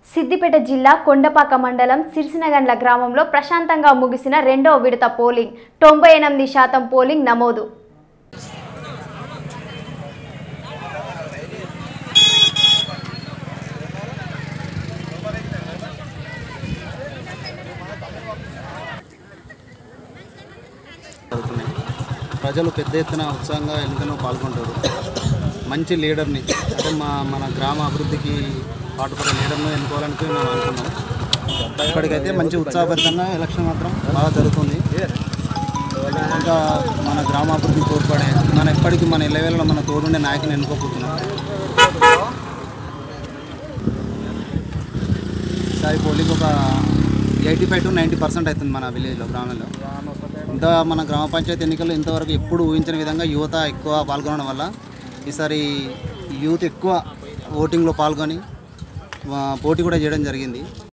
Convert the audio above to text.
సిద్దిపేట జిల్లా కొండపాక మండలం సిరిసినగండ్ల గ్రామంలో ప్రశాంతంగా ముగిసిన రెండవ విడత పోలింగ్ తొంభై ఎనిమిది శాతం పోలింగ్ నమోదు అవుతున్నాయి ప్రజలు పెద్ద ఎత్తున ఉత్సాహంగా ఎన్నికల్లో పాల్గొంటారు మంచి లీడర్ని అంటే మా మన గ్రామ అభివృద్ధికి పాటుపడే లీడర్ను ఎన్నుకోవాలని మేము అనుకున్నాం ఇప్పటికైతే మంచి ఉత్సాహభరితంగా ఎలక్షన్ మాత్రం బాగా జరుగుతుంది ఇంకా మన గ్రామాభివృద్ధి తోడ్పడే మన ఎప్పటికీ మన ఇళ్ళవేళలో మన తోడుండే నాయకుని ఎన్నుకోబోతున్నాం ఈసారి పోలింగ్ ఒక eighty five to ninety percent అవుతుంది మన విలేజ్లో గ్రామంలో ఇంత మన గ్రామ పంచాయతీ ఎన్నికల్లో ఇంతవరకు ఎప్పుడు ఊహించని విధంగా యువత ఎక్కువ పాల్గొనడం వల్ల ఈసారి యూత్ ఎక్కువ ఓటింగ్లో పాల్గొని ఆ, పోటీ కూడా చేయడం జరిగింది